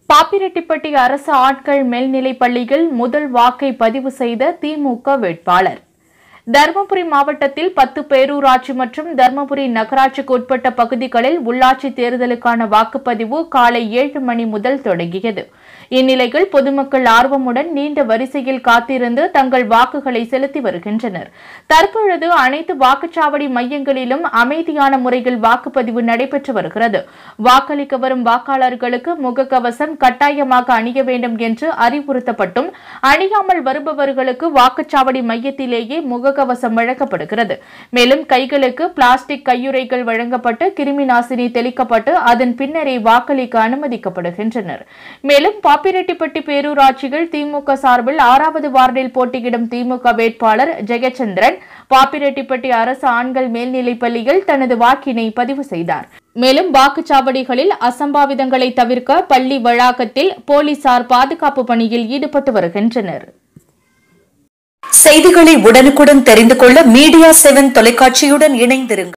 பாப்பிரெட்டிப்பட்டி அரசு ஆட்கள் மேல்நிலைப் பள்ளியில் முதல் வாக்கை பதிவு செய்த திமுக வேட்பாளர் தருமபுரி மாவட்டத்தில் பத்து பேரூராட்சி மற்றும் தருமபுரி நகராட்சிக்கு உட்பட்ட பகுதிகளில் உள்ளாட்சி தேர்தலுக்கான வாக்குப்பதிவு காலை ஏழு மணி முதல் தொடங்கியது இந்நிலையில் பொதுமக்கள் ஆர்வமுடன் நீண்ட வரிசையில் காத்திருந்து தங்கள் வாக்குகளை செலுத்தி வருகின்றனர் தற்பொழுது அனைத்து வாக்குச்சாவடி மையங்களிலும் அமைதியான முறையில் வாக்குப்பதிவு நடைபெற்று வருகிறது வாக்களிக்க வரும் வாக்காளர்களுக்கு முகக்கவசம் கட்டாயமாக அணிய வேண்டும் என்று அறிவுறுத்தப்பட்டும் அணியாமல் வருபவர்களுக்கு வாக்குச்சாவடி மையத்திலேயே முகக்கவசம் வழங்கப்படுகிறது மேலும் கைகளுக்கு பிளாஸ்டிக் கையுறைகள் வழங்கப்பட்டு கிருமி நாசினி தெளிக்கப்பட்டு அதன் பின்னரே வாக்களிக்க அனுமதிக்கப்படுகின்றனர் மேலும் பாப்பிரெட்டிப்பட்டி பேரூராட்சியில் திமுக சார்பில் ஆறாவது வார்டில் போட்டியிடும் திமுக வேட்பாளர் ஜெயச்சந்திரன் பாப்பிரெட்டிப்பட்டி அரசு ஆண்கள் மேல்நிலைப் பள்ளியில் தனது வாக்கினை பதிவு செய்தார் மேலும் வாக்குச்சாவடிகளில் அசம்பாவிதங்களை தவிர்க்க பள்ளி வளாகத்தில் போலீசார் பாதுகாப்பு பணியில் ஈடுபட்டு வருகின்றனர் செய்திகளை உடனுக்குடன் தெரிந்து கொள்ள மீடியா செவன் தொலைக்காட்சியுடன் இணைந்திருங்கள்